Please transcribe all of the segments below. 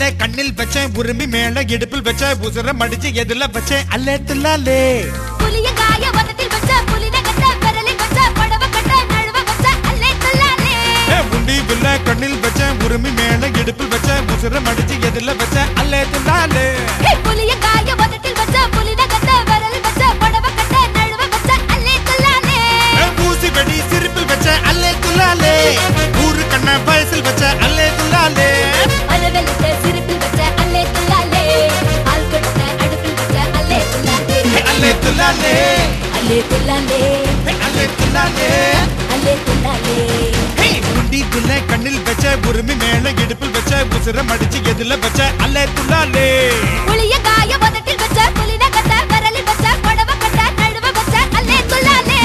கண்ணில் வச்சேன் உரிமை மேல இடுப்பில் வச்ச உசுர மடிச்சு எதுல வச்சேன் அல்லே துல்லாலே புலிய காய வதத்தில் வச்ச புலின கட்ட விரலில் வச்ச படவ கட்ட நழுவ வச்ச அல்லே துல்லாலே ஏ, உண்டி வில்ல கண்ணில் வச்சேன் உரிமை மேல இடுப்பில் வச்ச உசுர மடிச்சு எதுல வச்ச அல்லே துல்லாலே ஹே புலிய காய வதத்தில் வச்ச புலின கட்ட விரலில் வச்ச படவ கட்ட நழுவ வச்ச அல்லே துல்லாலே ஏ, ஊசி வெடி சிரிப்பில் வச்ச அல்லே துல்லாலே ஊரு கண்ண வயசில் வச்ச அல்லே துல்லாலே அலவெலத்த சிரிப்பில் வச்ச அல்லே துல்லாலே ஆள் கொடுத்த அடுப்பில் வச்ச அல்லே துல்லாலே ஏ, அல்லே துல்லாலே அல்லே துல்லாலே ஏ, அல்லே துல்லாலே அல்லே துல்லாலே ஹே, உண்டி வில்ல கண்ணில் வச்ச உரிமை மேல இடுப்பில் வச்ச உசுர மடிச்சு எதுல வச்ச அல்லே துல்லாலே புலிய காய வதத்தில் வச்ச புலின கட்ட விரலில் வச்ச படவ கட்ட நழுவ வச்ச அல்லே துல்லாலே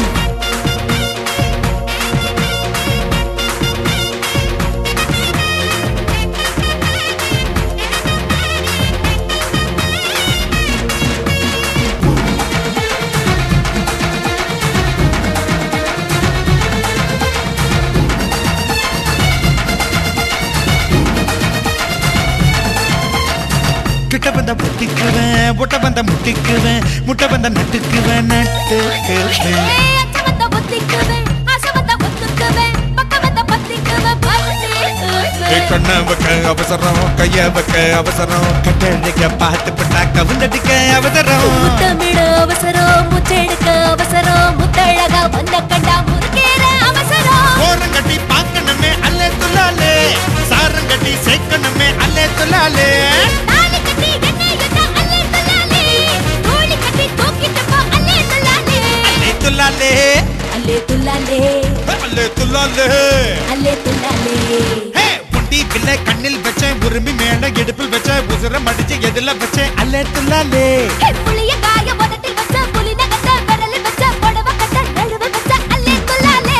கிட்ட வந்த முட்டிக்குவேன் முட்டை வந்த முட்டிக்குவேன் முட்டை வந்த நட்டுக்குவேன் நட்டுக்குவேன் ஏய் அச்சமத்த ஒத்திக்குவேன் ஆசமத்த ஒத்துக்குவேன் பக்கமத்த பத்திக்குவேன் ஏ பத்திக்குவேன் கண்ண வைக்க அவசரம் கைய வைக்க அவசரம் கட்டழிக்க பார்த்து பட்டா கவுந்தடிக்க அவசரம் முத்தமிழ அவசரம் முச்செடுக்க அவசரம் முத்தழகா வந்த கண்டா முறுக்கேற அவசரம் ஓரம் கட்டி பார்க்கணுமே அல்லே துல்லாலே சாரம் கட்டி சேர்க்கணுமே அல்லே துல்லாலே தாலி கட்டி என்னை என்ன அல்லே துல்லாலே தோழி கட்டி தூக்கிட்டு போ அல்லே துல்லாலே அல்லே துல்லாலே அல்லே துல்லாலே அல்லே துல்லாலே அல்லே துல்லாலே ஹே புண்டி பிள்ளை கண்ணில் வச்சேன் உரிமை மேல இடுப்பில் வச்ச உசுர மடிச்சு எதுல வச்சேன் அல்லே துல்லாலே ஹே புளிய காய வதத்தில் வச்ச புலின கட்ட விரலில் வச்ச படவ கட்ட நழுவ வச்ச அல்லே துல்லாலே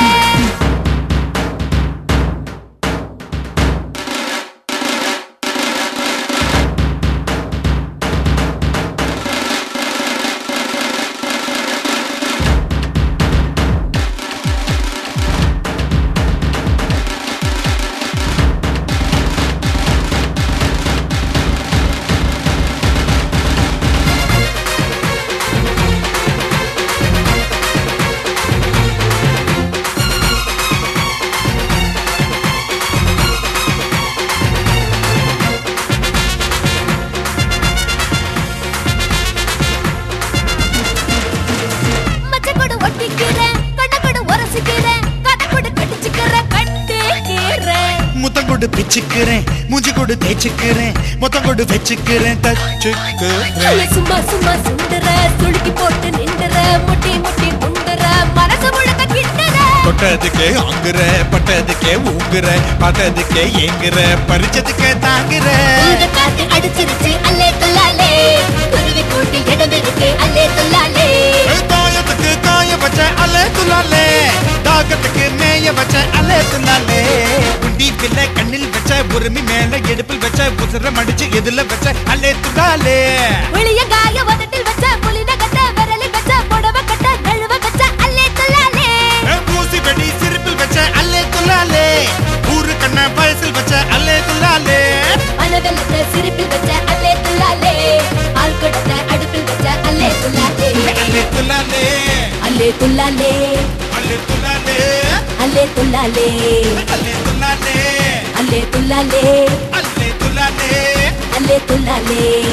மச்சக்கொடு ஒட்டிக்கிறேன் கண்ணக்கொடு உரசிக்கிறேன் கதக்கொடு கடிச்சுக்கிறேன் கட்டிக்கிறேன் முத்தம் கொடு பிச்சுக்கிறேன் மூஞ்சி கொடு தேய்ச்சிக்கிறேன் மொத்தம் கொடு வச்சுக்கிறேன் தச்சுக்கிறேன் ஐய, சும்மா சும்மா சுண்டுற சுளுக்கி போட்டு நின்றுற முட்டி முட்டி முண்டுற மனசு முழுக்க கிண்டுற தொட்டதுக்கே ஆங்குற பட்டதுக்கே ஊங்குற பார்த்ததுக்கே ஏங்குற பறிச்சதுக்கே தாங்குற உழுத காத்து அடிச்சிருச்சு அல்லே துல்லாலே குருவி கூட்டி இடம் இருக்கு அல்லே துல்லாலே தாயத்துக்கு காய வச்ச அலே துலாலே தாகத்துக்கு மேய வச்ச அலே துலாலே குண்டி பிள்ளை கண்ணில் வச்ச உரிமை மேல எடுப்பில் வச்ச உசுர மடிச்சு எதுல வச்ச அலே துலாலே வெளிய காய வதட்டில் வச்ச புலின கட்ட விரலில் வச்ச புடவ கட்ட நழுவ வச்ச அல்லே துல்லாலே ஊசி வெடி சிரிப்பில் வச்ச அல்லே துலாலே ஊரு கண்ண வயசில் வச்ச அல்லே துலாலே அனவெல்லத்த சிரிப்பில் வச்ச அல்லே துல்லாலே ஆள் கொடுத்த அடுப்பில் வச்ச அல்லே துல்லாலே அல்லே துலாலே அல்லே துல்லாலே அல்லே துலாலே அல்லே துல்லாலே அல்லே துலாலே அல்லே துல்லாலே அல்லே துலாலே அல்லே துல்லாலே